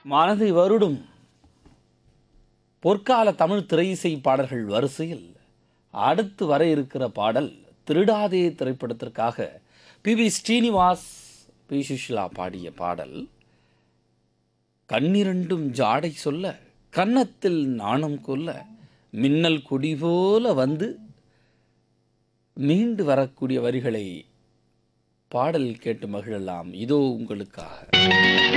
மனதை வருடும் பொற்கால தமிழ் திரையிசை பாடல்கள் வரிசையில் அடுத்து வர இருக்கிற பாடல் திருடாதே திரைப்படத்திற்காக P V Srinivas P Susheela பாடிய பாடல் கண்ணிரண்டும் ஜாடை சொல்ல கன்னத்தில் நாணம் கொல்ல மின்னல் கொடி போல வந்து மீண்டு வரக்கூடிய வரிகளை பாடல் கேட்டு மகிழலாம் இதோ உங்களுக்காக